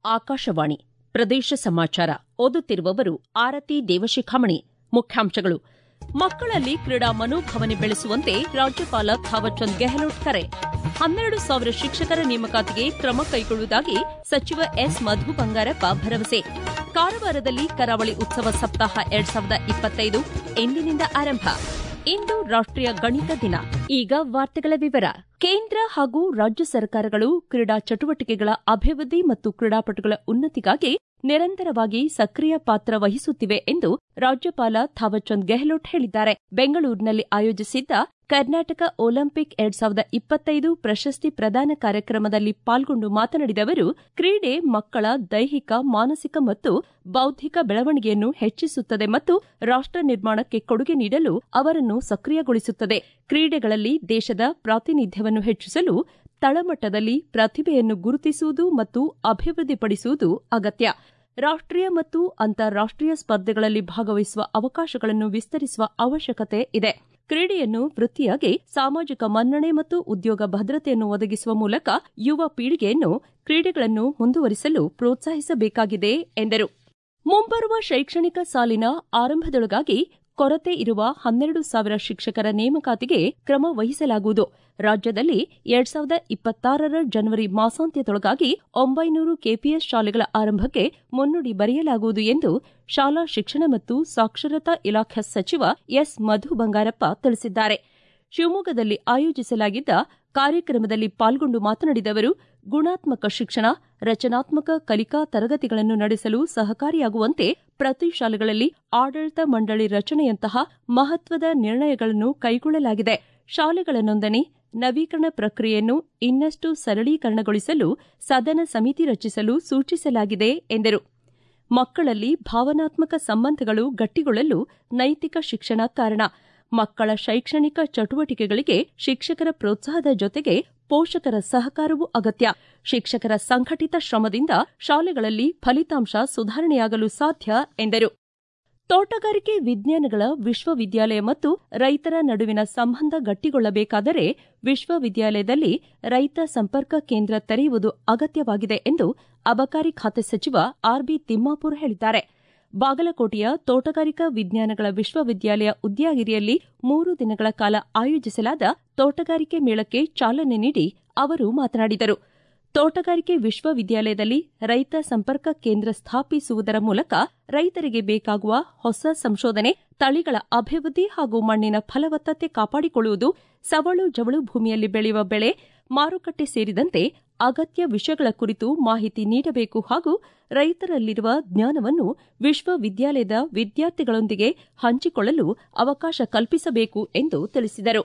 ಆಕಾಶವಾಣಿ ಪ್ರದೇಶ ಸಮಾಚಾರ ಓದುತ್ತಿರುವವರು ಆರತಿ ದೇವಶಿಖಾಮಣಿ ಮುಖ್ಯಾಂಶಗಳು ಮಕ್ಕಳಲ್ಲಿ ಕ್ರೀಡಾ ಮನೋಭಾವನೆ ಬೆಳೆಸುವಂತೆ ರಾಜ್ಯಪಾಲ ಥಾವರ್ಚಂದ್ ಗೆಹ್ಲೋಟ್ ಕರೆ ಹನ್ನೆರಡು ಸಾವಿರ ಶಿಕ್ಷಕರ ನೇಮಕಾತಿಗೆ ಕ್ರಮ ಕೈಗೊಳ್ಳುವುದಾಗಿ ಸಚಿವ ಎಸ್ ಮಧು ಬಂಗಾರಪ್ಪ ಭರವಸೆ ಕಾರವಾರದಲ್ಲಿ ಕರಾವಳಿ ಉತ್ಸವ ಸಪ್ತಾಹ ಎರಡ್ ಸಾವಿರದ ಇಪ್ಪತ್ತೈದು ಎಂದಿನಿಂದ ಆರಂಭ ಇಂದು ರಾಷ್ಟೀಯ ಗಣಿತ ದಿನ ಈಗ ವಾರ್ತೆಗಳ ವಿವರ ಕೇಂದ್ರ ಹಾಗೂ ರಾಜ್ಯ ಸರ್ಕಾರಗಳು ಕ್ರೀಡಾ ಚಟುವಟಿಕೆಗಳ ಅಭಿವೃದ್ಧಿ ಮತ್ತು ಕ್ರೀಡಾಪಟುಗಳ ಉನ್ನತಿಗಾಗಿ ನಿರಂತರವಾಗಿ ಸಕ್ರಿಯ ಪಾತ್ರ ವಹಿಸುತ್ತಿವೆ ಎಂದು ರಾಜ್ಯಪಾಲ ಥಾವರ್ಚಂದ್ ಗೆಹ್ಲೋಟ್ ಹೇಳಿದ್ದಾರೆ ಬೆಂಗಳೂರಿನಲ್ಲಿ ಆಯೋಜಿಸಿದ್ದ ಕರ್ನಾಟಕ ಒಲಿಂಪಿಕ್ ಎರಡ್ ಸಾವಿರದ ಇಪ್ಪತ್ತೈದು ಪ್ರಶಸ್ತಿ ಪ್ರದಾನ ಕಾರ್ಯಕ್ರಮದಲ್ಲಿ ಪಾಲ್ಗೊಂಡು ಮಾತನಾಡಿದ ಅವರು ಕ್ರೀಡೆ ಮಕ್ಕಳ ದೈಹಿಕ ಮಾನಸಿಕ ಮತ್ತು ಬೌದ್ಧಿಕ ಬೆಳವಣಿಗೆಯನ್ನು ಹೆಚ್ಚಿಸುತ್ತದೆ ಮತ್ತು ರಾಷ್ಟ ನಿರ್ಮಾಣಕ್ಕೆ ಕೊಡುಗೆ ನೀಡಲು ಅವರನ್ನು ಸಕ್ರಿಯಗೊಳಿಸುತ್ತದೆ ಕ್ರೀಡೆಗಳಲ್ಲಿ ದೇಶದ ಪ್ರಾತಿನಿಧ್ಯವನ್ನು ಹೆಚ್ಚಿಸಲು ತಳಮಟ್ಟದಲ್ಲಿ ಪ್ರತಿಭೆಯನ್ನು ಗುರುತಿಸುವುದು ಮತ್ತು ಅಭಿವೃದ್ಧಿಪಡಿಸುವುದು ಅಗತ್ಯ ರಾಷ್ಟೀಯ ಮತ್ತು ಅಂತಾರಾಷ್ಟೀಯ ಸ್ಪರ್ಧೆಗಳಲ್ಲಿ ಭಾಗವಹಿಸುವ ಅವಕಾಶಗಳನ್ನು ವಿಸ್ತರಿಸುವ ಅವಶ್ಯಕತೆ ಇದೆ ಕ್ರೀಡೆಯನ್ನು ವೃತ್ತಿಯಾಗಿ ಸಾಮಾಜಿಕ ಮನ್ನಣೆ ಮತ್ತು ಉದ್ಯೋಗ ಭದ್ರತೆಯನ್ನು ಒದಗಿಸುವ ಮೂಲಕ ಯುವ ಪೀಳಿಗೆಯನ್ನು ಕ್ರೀಡೆಗಳನ್ನು ಮುಂದುವರಿಸಲು ಪ್ರೋತ್ಸಾಹಿಸಬೇಕಾಗಿದೆ ಎಂದರು ಮುಂಬರುವ ಶೈಕ್ಷಣಿಕ ಸಾಲಿನ ಆರಂಭದೊಳಗಾಗಿ ಕೊರತೆ ಇರುವ ಹನ್ನೆರಡು ಸಾವಿರ ಶಿಕ್ಷಕರ ನೇಮಕಾತಿಗೆ ಕ್ರಮ ವಹಿಸಲಾಗುವುದು ರಾಜ್ಯದಲ್ಲಿ ಎರಡ್ ಸಾವಿರದ ಇಪ್ಪತ್ತಾರರ ಜನವರಿ ಮಾಸಾಂತ್ಯದೊಳಗಾಗಿ ಒಂಬೈನೂರು ಕೆಪಿಎಸ್ ಶಾಲೆಗಳ ಆರಂಭಕ್ಕೆ ಮುನ್ನುಡಿ ಬರೆಯಲಾಗುವುದು ಎಂದು ಶಾಲಾ ಶಿಕ್ಷಣ ಮತ್ತು ಸಾಕ್ಷರತಾ ಇಲಾಖೆ ಸಚಿವ ಎಸ್ ಮಧು ಬಂಗಾರಪ್ಪ ತಿಳಿಸಿದ್ದಾರೆ ಶಿವಮೊಗ್ಗದಲ್ಲಿ ಆಯೋಜಿಸಲಾಗಿದ್ದ ಕಾರ್ಯಕ್ರಮದಲ್ಲಿ ಪಾಲ್ಗೊಂಡು ಮಾತನಾಡಿದ ಅವರು ಗುಣಾತ್ಮಕ ಶಿಕ್ಷಣ ರಚನಾತ್ಮಕ ಕಲಿಕಾ ತರಗತಿಗಳನ್ನು ನಡೆಸಲು ಸಹಕಾರಿಯಾಗುವಂತೆ ಪ್ರತಿ ಶಾಲೆಗಳಲ್ಲಿ ಆಡಳಿತ ಮಂಡಳಿ ರಚನೆಯಂತಹ ಮಹತ್ವದ ನಿರ್ಣಯಗಳನ್ನು ಕೈಗೊಳ್ಳಲಾಗಿದೆ ಶಾಲೆಗಳ ನೋಂದಣಿ ನವೀಕರಣ ಪ್ರಕ್ರಿಯೆಯನ್ನು ಇನ್ನಷ್ಟು ಸರಳೀಕರಣಗೊಳಿಸಲು ಸದನ ಸಮಿತಿ ರಚಿಸಲು ಸೂಚಿಸಲಾಗಿದೆ ಎಂದರು ಮಕ್ಕಳಲ್ಲಿ ಭಾವನಾತ್ಮಕ ಸಂಬಂಧಗಳು ಗಟ್ಟಿಗೊಳ್ಳಲು ನೈತಿಕ ಶಿಕ್ಷಣ ಕಾರಣ ಮಕ್ಕಳ ಶೈಕ್ಷಣಿಕ ಚಟುವಟಿಕೆಗಳಿಗೆ ಶಿಕ್ಷಕರ ಪ್ರೋತ್ಸಾಹದ ಜೊತೆಗೆ ಪೋಷಕರ ಸಹಕಾರವೂ ಅಗತ್ಯ ಶಿಕ್ಷಕರ ಸಂಘಟಿತ ಶ್ರಮದಿಂದ ಶಾಲೆಗಳಲ್ಲಿ ಫಲಿತಾಂಶ ಸುಧಾರಣೆಯಾಗಲು ಸಾಧ್ಯ ಎಂದರು ತೋಟಗಾರಿಕೆ ವಿಜ್ಞಾನಗಳ ವಿಶ್ವವಿದ್ಯಾಲಯ ಮತ್ತು ರೈತರ ನಡುವಿನ ಸಂಬಂಧ ಗಟ್ಟಿಗೊಳ್ಳಬೇಕಾದರೆ ವಿಶ್ವವಿದ್ಯಾಲಯದಲ್ಲಿ ರೈತ ಸಂಪರ್ಕ ಕೇಂದ್ರ ತೆರೆಯುವುದು ಅಗತ್ಯವಾಗಿದೆ ಎಂದು ಅಬಕಾರಿ ಖಾತೆ ಸಚಿವ ಆರ್ಬಿ ತಿಮ್ಮಾಪುರ್ ಹೇಳಿದ್ದಾರೆ ಬಾಗಲಕೋಟೆಯ ತೋಟಗಾರಿಕಾ ವಿಜ್ಞಾನಗಳ ವಿಶ್ವವಿದ್ಯಾಲಯ ಉದ್ಯಾಗಿರಿಯಲ್ಲಿ ಮೂರು ದಿನಗಳ ಕಾಲ ಆಯೋಜಿಸಲಾದ ತೋಟಗಾರಿಕೆ ಮೇಳಕ್ಕೆ ಚಾಲನೆ ನೀಡಿ ಅವರು ಮಾತನಾಡಿದರು ತೋಟಗಾರಿಕೆ ವಿಶ್ವವಿದ್ಯಾಲಯದಲ್ಲಿ ರೈತ ಸಂಪರ್ಕ ಕೇಂದ್ರ ಸ್ಥಾಪಿಸುವುದರ ಮೂಲಕ ರೈತರಿಗೆ ಬೇಕಾಗುವ ಹೊಸ ಸಂಶೋಧನೆ ತಳಿಗಳ ಅಭಿವೃದ್ಧಿ ಹಾಗೂ ಮಣ್ಣಿನ ಫಲವತ್ತತೆ ಕಾಪಾಡಿಕೊಳ್ಳುವುದು ಸವಳು ಜವಳು ಭೂಮಿಯಲ್ಲಿ ಬೆಳೆಯುವ ಬೆಳೆ ಮಾರುಕಟ್ಟೆ ಸೇರಿದಂತೆ ಅಗತ್ಯ ವಿಷಯಗಳ ಕುರಿತು ಮಾಹಿತಿ ನೀಡಬೇಕು ಹಾಗೂ ರೈತರಲ್ಲಿರುವ ಜ್ಞಾನವನ್ನು ವಿಶ್ವವಿದ್ಯಾಲಯದ ವಿದ್ಯಾರ್ಥಿಗಳೊಂದಿಗೆ ಹಂಚಿಕೊಳ್ಳಲು ಅವಕಾಶ ಕಲ್ಪಿಸಬೇಕು ಎಂದು ತಿಳಿಸಿದರು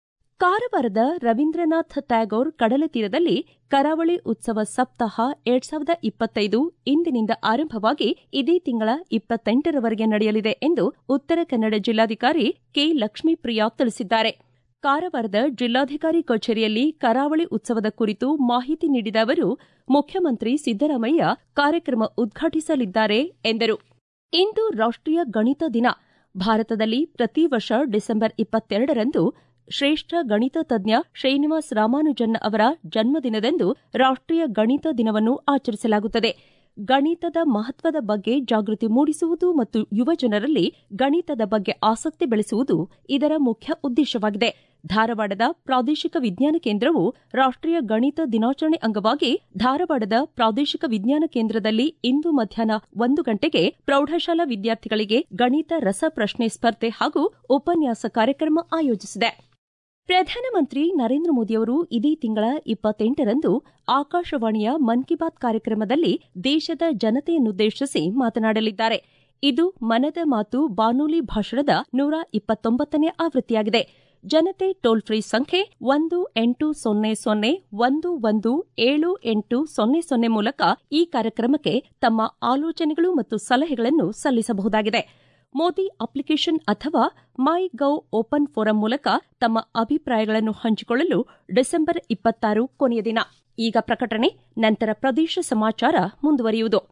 ಕಾರವಾರದ ರವೀಂದ್ರನಾಥ್ ಟ್ಯಾಗೋರ್ ಕಡಲ ತೀರದಲ್ಲಿ ಕರಾವಳಿ ಉತ್ಸವ ಸಪ್ತಾಹ ಎರಡ್ ಸಾವಿರದ ಇಪ್ಪತ್ತೈದು ಇಂದಿನಿಂದ ಆರಂಭವಾಗಿ ಇದೇ ತಿಂಗಳ ಇಪ್ಪತ್ತೆಂಟರವರೆಗೆ ನಡೆಯಲಿದೆ ಎಂದು ಉತ್ತರ ಕನ್ನಡ ಜಿಲ್ಲಾಧಿಕಾರಿ ಕೆ ಲಕ್ಷ್ಮೀಪ್ರಿಯಾ ತಿಳಿಸಿದ್ದಾರೆ ಕಾರವಾರದ ಜಿಲ್ಲಾಧಿಕಾರಿ ಕಚೇರಿಯಲ್ಲಿ ಕರಾವಳಿ ಉತ್ಸವದ ಕುರಿತು ಮಾಹಿತಿ ನೀಡಿದ ಅವರು ಮುಖ್ಯಮಂತ್ರಿ ಸಿದ್ದರಾಮಯ್ಯ ಕಾರ್ಯಕ್ರಮ ಉದ್ಘಾಟಿಸಲಿದ್ದಾರೆ ಎಂದರು ಇಂದು ರಾಷ್ಟೀಯ ಗಣಿತ ದಿನ ಭಾರತದಲ್ಲಿ ಪ್ರತಿ ವರ್ಷ ಡಿಸೆಂಬರ್ ಇಪ್ಪತ್ತೆರಡರಂದು ಶ್ರೇಷ್ಠ ಗಣಿತ ತಜ್ಞ ಶ್ರೀನಿವಾಸ್ ರಾಮಾನುಜನ್ ಅವರ ಜನ್ಮದಿನದಂದು ರಾಷ್ಟೀಯ ಗಣಿತ ದಿನವನ್ನು ಆಚರಿಸಲಾಗುತ್ತದೆ ಗಣಿತದ ಮಹತ್ವದ ಬಗ್ಗೆ ಜಾಗೃತಿ ಮೂಡಿಸುವುದು ಮತ್ತು ಯುವಜನರಲ್ಲಿ ಗಣಿತದ ಬಗ್ಗೆ ಆಸಕ್ತಿ ಬೆಳೆಸುವುದು ಇದರ ಮುಖ್ಯ ಉದ್ದೇಶವಾಗಿದೆ ಧಾರವಾಡದ ಪ್ರಾದೇಶಿಕ ವಿಜ್ಞಾನ ಕೇಂದ್ರವು ರಾಷ್ಟೀಯ ಗಣಿತ ದಿನಾಚರಣೆ ಅಂಗವಾಗಿ ಧಾರವಾಡದ ಪ್ರಾದೇಶಿಕ ವಿಜ್ಞಾನ ಕೇಂದ್ರದಲ್ಲಿ ಇಂದು ಮಧ್ಯಾಹ್ನ ಒಂದು ಗಂಟೆಗೆ ಪ್ರೌಢಶಾಲಾ ವಿದ್ಯಾರ್ಥಿಗಳಿಗೆ ಗಣಿತ ರಸಪ್ರಶ್ನೆ ಸ್ಪರ್ಧೆ ಹಾಗೂ ಉಪನ್ಯಾಸ ಕಾರ್ಯಕ್ರಮ ಆಯೋಜಿಸಿದೆ ಪ್ರಧಾನಮಂತ್ರಿ ನರೇಂದ್ರ ಮೋದಿಯವರು ಇದೇ ತಿಂಗಳ ಇಪ್ಪತ್ತೆಂಟರಂದು ಆಕಾಶವಾಣಿಯ ಮನ್ ಕಿ ಬಾತ್ ಕಾರ್ಯಕ್ರಮದಲ್ಲಿ ದೇಶದ ಜನತೆಯನ್ನುದ್ದೇಶಿಸಿ ಮಾತನಾಡಲಿದ್ದಾರೆ ಇದು ಮನದ ಮಾತು ಬಾನುಲಿ ಭಾಷಣದ ನೂರ ಇಪ್ಪತ್ತೊಂಬತ್ತನೇ ಆವೃತ್ತಿಯಾಗಿದೆ ಜನತೆ ಟೋಲ್ ಫ್ರೀ ಸಂಖ್ಯೆ ಒಂದು ಎಂಟು ಸೊನ್ನೆ ಸೊನ್ನೆ ಒಂದು ಒಂದು ಏಳು ಎಂಟು ಸೊನ್ನೆ ಸೊನ್ನೆ ಮೂಲಕ ಈ ಕಾರ್ಯಕ್ರಮಕ್ಕೆ ತಮ್ಮ ಆಲೋಚನೆಗಳು ಮತ್ತು ಸಲಹೆಗಳನ್ನು ಸಲ್ಲಿಸಬಹುದಾಗಿದೆ ಮೋದಿ ಅಪ್ಲಿಕೇಶನ್ ಅಥವಾ ಮೈ ಗೌ ಓಪನ್ ಫೋರಂ ಮೂಲಕ ತಮ್ಮ ಅಭಿಪ್ರಾಯಗಳನ್ನು ಹಂಚಿಕೊಳ್ಳಲು ಡಿಸೆಂಬರ್ ಇಪ್ಪತ್ತಾರು ಕೊನೆಯ ದಿನ ಈಗ ಪ್ರಕಟಣೆ ನಂತರ ಪ್ರದೇಶ ಸಮಾಚಾರ ಮುಂದುವರಿಯುವುದು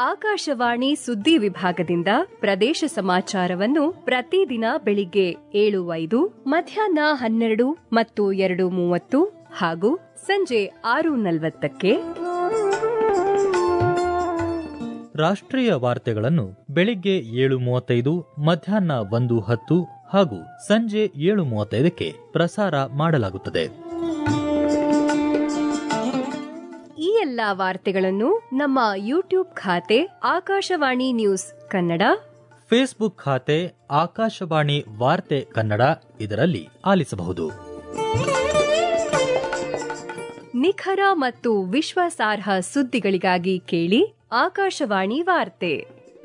ಆಕಾಶವಾಣಿ ಸುದ್ದಿ ವಿಭಾಗದಿಂದ ಪ್ರದೇಶ ಸಮಾಚಾರವನ್ನು ಪ್ರತಿದಿನ ಬೆಳಿಗ್ಗೆ ಏಳು ಐದು ಮಧ್ಯಾಹ್ನ ಹನ್ನೆರಡು ಮತ್ತು ಎರಡು ಮೂವತ್ತು ಹಾಗೂ ಸಂಜೆ ಆರು ನಲವತ್ತಕ್ಕೆ ರಾಷ್ಟ್ರೀಯ ವಾರ್ತೆಗಳನ್ನು ಬೆಳಿಗ್ಗೆ ಏಳು ಮೂವತ್ತೈದು ಮಧ್ಯಾಹ್ನ ಒಂದು ಹತ್ತು ಹಾಗೂ ಸಂಜೆ ಏಳು ಮೂವತ್ತೈದಕ್ಕೆ ಪ್ರಸಾರ ಮಾಡಲಾಗುತ್ತದೆ ಈ ಎಲ್ಲಾ ವಾರ್ತೆಗಳನ್ನು ನಮ್ಮ ಯೂಟ್ಯೂಬ್ ಖಾತೆ ಆಕಾಶವಾಣಿ ನ್ಯೂಸ್ ಕನ್ನಡ ಫೇಸ್ಬುಕ್ ಖಾತೆ ಆಕಾಶವಾಣಿ ವಾರ್ತೆ ಕನ್ನಡ ಇದರಲ್ಲಿ ಆಲಿಸಬಹುದು ನಿಖರ ಮತ್ತು ವಿಶ್ವಾಸಾರ್ಹ ಸುದ್ದಿಗಳಿಗಾಗಿ ಕೇಳಿ ಆಕಾಶವಾಣಿ ವಾರ್ತೆ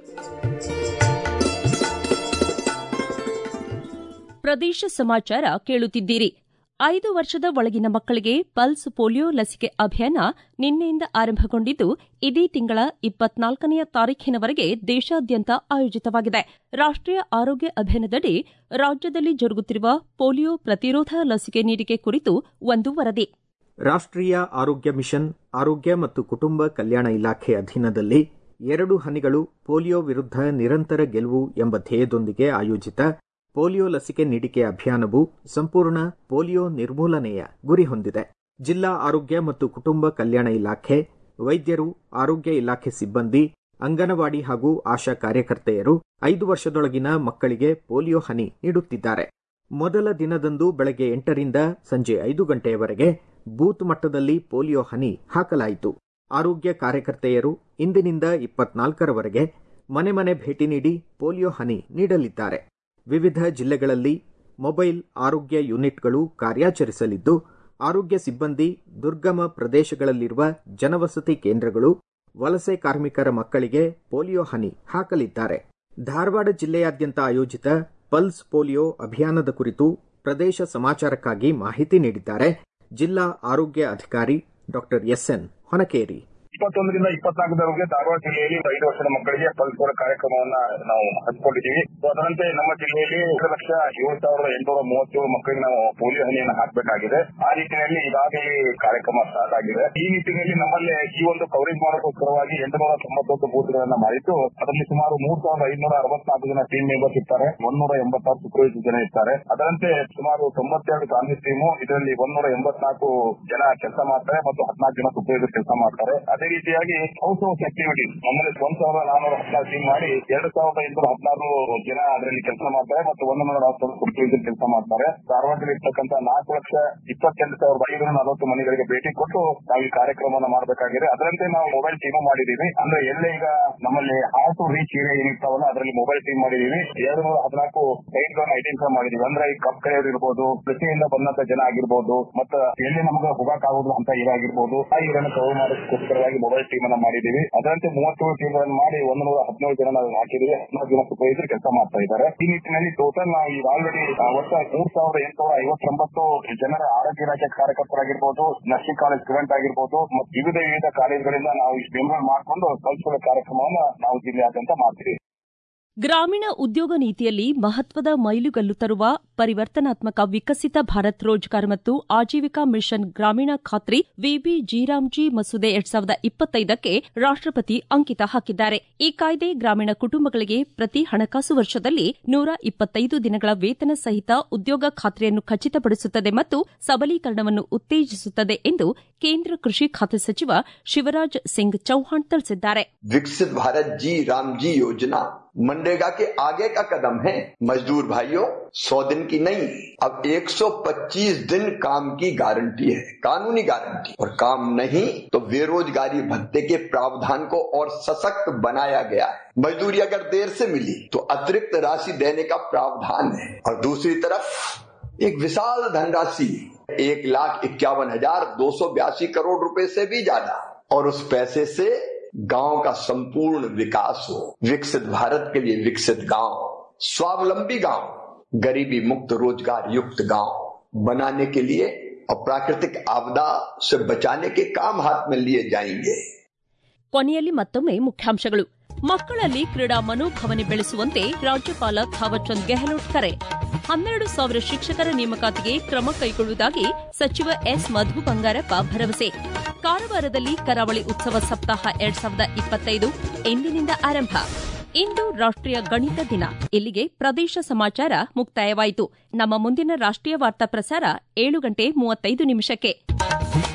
ಪ್ರದೇಶ ಸಮಾಚಾರ ಕೇಳುತ್ತಿದ್ದೀರಿ ಐದು ವರ್ಷದ ಒಳಗಿನ ಮಕ್ಕಳಿಗೆ ಪಲ್ಸ್ ಪೋಲಿಯೋ ಲಸಿಕೆ ಅಭಿಯಾನ ನಿನ್ನೆಯಿಂದ ಆರಂಭಗೊಂಡಿದ್ದು ಇದೇ ತಿಂಗಳ ಇಪ್ಪತ್ನಾಲ್ಕನೆಯ ತಾರೀಖಿನವರೆಗೆ ದೇಶಾದ್ಯಂತ ಆಯೋಜಿತವಾಗಿದೆ ರಾಷ್ಟ್ರೀಯ ಆರೋಗ್ಯ ಅಭಿಯಾನದಡಿ ರಾಜ್ಯದಲ್ಲಿ ಜರುಗುತ್ತಿರುವ ಪೋಲಿಯೋ ಪ್ರತಿರೋಧ ಲಸಿಕೆ ನೀಡಿಕೆ ಕುರಿತು ಒಂದು ವರದಿ ರಾಷ್ಟ್ರೀಯ ಆರೋಗ್ಯ ಮಿಷನ್ ಆರೋಗ್ಯ ಮತ್ತು ಕುಟುಂಬ ಕಲ್ಯಾಣ ಇಲಾಖೆ ಅಧೀನದಲ್ಲಿ ಎರಡು ಹನಿಗಳು ಪೋಲಿಯೋ ವಿರುದ್ಧ ನಿರಂತರ ಗೆಲುವು ಎಂಬ ಧ್ಯೇಯದೊಂದಿಗೆ ಆಯೋಜಿತ ಪೋಲಿಯೋ ಲಸಿಕೆ ನೀಡಿಕೆ ಅಭಿಯಾನವು ಸಂಪೂರ್ಣ ಪೋಲಿಯೋ ನಿರ್ಮೂಲನೆಯ ಗುರಿ ಹೊಂದಿದೆ ಜಿಲ್ಲಾ ಆರೋಗ್ಯ ಮತ್ತು ಕುಟುಂಬ ಕಲ್ಯಾಣ ಇಲಾಖೆ ವೈದ್ಯರು ಆರೋಗ್ಯ ಇಲಾಖೆ ಸಿಬ್ಬಂದಿ ಅಂಗನವಾಡಿ ಹಾಗೂ ಆಶಾ ಕಾರ್ಯಕರ್ತೆಯರು ಐದು ವರ್ಷದೊಳಗಿನ ಮಕ್ಕಳಿಗೆ ಪೋಲಿಯೋ ಹನಿ ನೀಡುತ್ತಿದ್ದಾರೆ ಮೊದಲ ದಿನದಂದು ಬೆಳಗ್ಗೆ ಎಂಟರಿಂದ ಸಂಜೆ ಐದು ಗಂಟೆಯವರೆಗೆ ಬೂತ್ ಮಟ್ಟದಲ್ಲಿ ಪೋಲಿಯೋ ಹನಿ ಹಾಕಲಾಯಿತು ಆರೋಗ್ಯ ಕಾರ್ಯಕರ್ತೆಯರು ಇಂದಿನಿಂದ ಇಪ್ಪತ್ನಾಲ್ಕರವರೆಗೆ ಮನೆ ಮನೆ ಭೇಟಿ ನೀಡಿ ಪೋಲಿಯೋ ಹನಿ ನೀಡಲಿದ್ದಾರೆ ವಿವಿಧ ಜಿಲ್ಲೆಗಳಲ್ಲಿ ಮೊಬೈಲ್ ಆರೋಗ್ಯ ಯೂನಿಟ್ಗಳು ಕಾರ್ಯಾಚರಿಸಲಿದ್ದು ಆರೋಗ್ಯ ಸಿಬ್ಬಂದಿ ದುರ್ಗಮ ಪ್ರದೇಶಗಳಲ್ಲಿರುವ ಜನವಸತಿ ಕೇಂದ್ರಗಳು ವಲಸೆ ಕಾರ್ಮಿಕರ ಮಕ್ಕಳಿಗೆ ಪೋಲಿಯೋ ಹನಿ ಹಾಕಲಿದ್ದಾರೆ ಧಾರವಾಡ ಜಿಲ್ಲೆಯಾದ್ಯಂತ ಆಯೋಜಿತ ಪಲ್ಸ್ ಪೋಲಿಯೋ ಅಭಿಯಾನದ ಕುರಿತು ಪ್ರದೇಶ ಸಮಾಚಾರಕ್ಕಾಗಿ ಮಾಹಿತಿ ನೀಡಿದ್ದಾರೆ ಜಿಲ್ಲಾ ಆರೋಗ್ಯ ಅಧಿಕಾರಿ ಡಾಕ್ಟರ್ ಎಸ್ಎನ್ ಹೊನಕೇರಿ ಇಪ್ಪತ್ತೊಂದರಿಂದ ಇಪ್ಪತ್ನಾಲ್ಕರವರೆಗೆ ಧಾರವಾಡ ಜಿಲ್ಲೆಯಲ್ಲಿ ಐದು ವರ್ಷದ ಮಕ್ಕಳಿಗೆ ಪಲ್ಸ್ವರ ಕಾರ್ಯಕ್ರಮವನ್ನ ನಾವು ಹಮ್ಮಿಕೊಂಡಿದ್ದೀವಿ ಸೊ ಅದರಂತೆ ನಮ್ಮ ಜಿಲ್ಲೆಯಲ್ಲಿ ಎರಡು ಲಕ್ಷ ಏಳು ಸಾವಿರದ ಎಂಟುನೂರ ಮೂವತ್ತೇಳು ಮಕ್ಕಳಿಗೆ ನಾವು ಪೋಲಿಯೋ ಹನಿಯನ್ನು ಹಾಕಬೇಕಾಗಿದೆ ಆ ನಿಟ್ಟಿನಲ್ಲಿ ಈಗಾಗಲೇ ಕಾರ್ಯಕ್ರಮ ಸ್ಟಾರ್ಟ್ ಆಗಿದೆ ಈ ನಿಟ್ಟಿನಲ್ಲಿ ನಮ್ಮಲ್ಲಿ ಈ ಒಂದು ಕವರೇಜ್ ಮಾಡೋಕ್ಕೋಸ್ಕರವಾಗಿ ಎಂಟುನೂರ ತೊಂಬತ್ತೊಂದು ಬೂತ್ಗಳನ್ನ ಮಾಡಿದ್ದು ಅದರಲ್ಲಿ ಸುಮಾರು ಮೂರ್ ಸಾವಿರದ ಐನೂರ ಅರವತ್ನಾಲ್ಕು ಜನ ಟೀಮ್ ಮೆಂಬರ್ಸ್ ಇರ್ತಾರೆ ಒಂದೂರ ಎಂಬತ್ತಾರು ಸೂಪರ್ವೈಸರ್ ಜನ ಇರ್ತಾರೆ ಅದರಂತೆ ಸುಮಾರು ತೊಂಬತ್ತೆರಡು ಕಾಂಗ್ರೆಸ್ ಟೀಮು ಇದರಲ್ಲಿ ಒಂದೂರ ಎಂಬತ್ನಾಲ್ಕು ಜನ ಕೆಲಸ ಮಾಡ್ತಾರೆ ಮತ್ತು ಹದಿನಾಲ್ಕು ಜನ ಸೂಪರ್ವೈಸರ್ ಕೆಲಸ ಮಾಡ್ತಾರೆ ಅದೇ ರೀತಿಯಾಗಿ ಹೌಸ್ ಹೌಸ್ ಆಕ್ಟಿವಿಟಿ ನಮ್ಮಲ್ಲಿ ಒಂದ್ ಸಾವಿರದ ನಾನೂರ ಹದಿನಾರು ಟೀಮ್ ಮಾಡಿ ಎರಡು ಸಾವಿರದ ಐನೂರ ಹದಿನಾರು ಜನ ಅದರಲ್ಲಿ ಕೆಲಸ ಮಾಡ್ತಾರೆ ಮತ್ತು ಒಂದು ನೂರ ಹತ್ತು ಸೂಪರ್ವೈಸರ್ ಕೆಲಸ ಮಾಡ್ತಾರೆ ಧಾರವಾಡದಲ್ಲಿ ಇರ್ತಕ್ಕಂಥ ನಾಲ್ಕು ಲಕ್ಷ ಇಪ್ಪತ್ತೆಂಟು ಸಾವಿರದ ಐನೂರ ನಲವತ್ತು ಮನೆಗಳಿಗೆ ಭೇಟಿ ಕೊಟ್ಟು ನಾವು ಈ ಕಾರ್ಯಕ್ರಮವನ್ನು ಮಾಡಬೇಕಾಗಿದೆ ಅದರಂತೆ ನಾವು ಮೊಬೈಲ್ ಟೀಮ್ ಮಾಡಿದೀವಿ ಅಂದ್ರೆ ಎಲ್ಲೇ ಈಗ ನಮ್ಮಲ್ಲಿ ಹಾರ್ ಟು ರೀಚ್ ಏರಿಯಾ ಏನಿರ್ತಾವಲ್ಲ ಅದರಲ್ಲಿ ಮೊಬೈಲ್ ಟೀಮ್ ಮಾಡಿದೀವಿ ಎರಡು ನೂರ ಹದಿನಾಲ್ಕು ಸೈಟ್ ಗಳನ್ನ ಐಡೆಂಟಿಫೈ ಮಾಡಿದೀವಿ ಅಂದ್ರೆ ಈ ಕಪ್ ಕೈಯವರು ಇರ್ಬೋದು ಕೃಷಿಯಿಂದ ಬಂದಂತ ಜನ ಆಗಿರ್ಬೋದು ಮತ್ತೆ ಎಲ್ಲಿ ನಮ್ಗೆ ಹೋಗಕ್ಕಾಗೋದು ಅಂತ ಇದಾಗಿರ್ಬೋದು ಆ ಇದನ್ನು ಕವರ್ ಮಾಡೋದಕ್ಕೋಸ್ಕರವಾಗಿ ಮೊಬೈಲ್ ಟೀಮ್ ಅನ್ನ ಮಾಡಿದೀವಿ ಅದರಂತೆ ಮೂವತ್ತೇಳು ಟೀಮ್ ಗಳನ್ನು ಮಾಡಿ ಒಂದು ನೂರ ಹದಿನೇಳು ಜನ ನಾವು ಹಾಕಿದೀವಿ ಹದಿನಾರು ಜನ ಸೂಪರ್ವೈಸರ್ ಕೆಲಸ ಮಾಡ್ತಾ ಇದ್ದಾರೆ ಈ ನಿಟ್ಟಿನಲ್ಲಿ ಟೋಟಲ್ ನಾವು ಈಗ ಆಲ್ರೆಡಿ ಒಟ್ಟ ಮೂರ್ ಸಾವಿರದ ಎಂಟುನೂರ ಐವತ್ತೊಂಬತ್ತು ಜನರ ಆರೋಗ್ಯ ಇಲಾಖೆ ಕಾರ್ಯಕರ್ತರಾಗಿರ್ಬೋದು ನರ್ಸಿಂಗ್ ಕಾಲೇಜ್ ಸ್ಟೂಡೆಂಟ್ ಆಗಿರ್ಬೋದು ಮತ್ತು ವಿವಿಧ ವಿವಿಧ ಕಾಲೇಜುಗಳಿಂದ ನಾವು ಇಷ್ಟು ಎನ್ರೋಲ್ ಮಾಡಿಕೊಂಡು ಕಲಿಸುವ ಕಾರ್ಯಕ್ರಮವನ್ನು ನಾವು ಜಿಲ್ಲೆಯಾದ್ಯಂತ ಮಾಡ್ತೀವಿ ಗ್ರಾಮೀಣ ಉದ್ಯೋಗ ನೀತಿಯಲ್ಲಿ ಮಹತ್ವದ ಮೈಲುಗಲ್ಲು ತರುವ ಪರಿವರ್ತನಾತ್ಮಕ ವಿಕಸಿತ ಭಾರತ್ ರೋಜ್ಗಾರ್ ಮತ್ತು ಆಜೀವಿಕಾ ಮಿಷನ್ ಗ್ರಾಮೀಣ ಖಾತ್ರಿ ವಿಬಿ ಜೀರಾಮ್ಜಿ ಮಸೂದೆ ಎರಡ್ ಸಾವಿರದ ಇಪ್ಪತ್ತೈದಕ್ಕೆ ರಾಷ್ಟಪತಿ ಅಂಕಿತ ಹಾಕಿದ್ದಾರೆ ಈ ಕಾಯ್ದೆ ಗ್ರಾಮೀಣ ಕುಟುಂಬಗಳಿಗೆ ಪ್ರತಿ ಹಣಕಾಸು ವರ್ಷದಲ್ಲಿ ನೂರ ಇಪ್ಪತ್ತೈದು ದಿನಗಳ ವೇತನ ಸಹಿತ ಉದ್ಯೋಗ ಖಾತ್ರಿಯನ್ನು ಖಚಿತಪಡಿಸುತ್ತದೆ ಮತ್ತು ಸಬಲೀಕರಣವನ್ನು ಉತ್ತೇಜಿಸುತ್ತದೆ ಎಂದು ಕೇಂದ್ರ ಕೃಷಿ ಖಾತೆ ಸಚಿವ ಶಿವರಾಜ್ ಸಿಂಗ್ ಚೌಹಾಣ್ ತಿಳಿಸಿದ್ದಾರೆ विकसित भारत जी राम जी योजना मनरेगा के आगे का कदम है मजदूर भाइयों 100 दिन की नहीं अब 125 दिन काम की गारंटी है कानूनी गारंटी और काम नहीं तो बेरोजगारी भत्ते के प्रावधान को और सशक्त बनाया गया है मजदूरी अगर देर से मिली तो अतिरिक्त राशि देने का प्रावधान है और दूसरी तरफ एक विशाल धनराशि एक लाख इक्यावन हजार दो सौ बयासी करोड़ रुपए से भी ज्यादा और उस पैसे से गांव का संपूर्ण विकास हो विकसित भारत के लिए विकसित गांव स्वावलंबी गांव गरीबी मुक्त रोजगार युक्त गांव बनाने के लिए और प्राकृतिक आपदा से बचाने के काम हाथ में लिए जाएंगे ಕೊನೆಯಲ್ಲಿ ಮತ್ತೊಮ್ಮೆ ಮುಖ್ಯಾಂಶಗಳು ಮಕ್ಕಳಲ್ಲಿ ಕ್ರೀಡಾ ಮನೋಭಾವನೆ ಬೆಳೆಸುವಂತೆ ರಾಜ್ಯಪಾಲ ಥಾವರ್ಚಂದ್ ಗೆಹ್ಲೋಟ್ ಕರೆ ಹನ್ನೆರಡು ಸಾವಿರ ಶಿಕ್ಷಕರ ನೇಮಕಾತಿಗೆ ಕ್ರಮ ಕೈಗೊಳ್ಳುವುದಾಗಿ ಸಚಿವ ಎಸ್ ಮಧು ಬಂಗಾರಪ್ಪ ಭರವಸೆ ಕಾರವಾರದಲ್ಲಿ ಕರಾವಳಿ ಉತ್ಸವ ಸಪ್ತಾಹ ಎರಡ್ ಸಾವಿರದ ಇಪ್ಪತ್ತೈದು ಇಂದಿನಿಂದ ಆರಂಭ ಇಂದು ರಾಷ್ಟ್ರೀಯ ಗಣಿತ ದಿನ ಇಲ್ಲಿಗೆ ಪ್ರದೇಶ ಸಮಾಚಾರ ಮುಕ್ತಾಯವಾಯಿತು ನಮ್ಮ ಮುಂದಿನ ರಾಷ್ಟ್ರೀಯ ವಾರ್ತಾ ಪ್ರಸಾರ ಏಳು ಗಂಟೆ ಮೂವತ್ತೈದು ನಿಮಿಷಕ್ಕೆ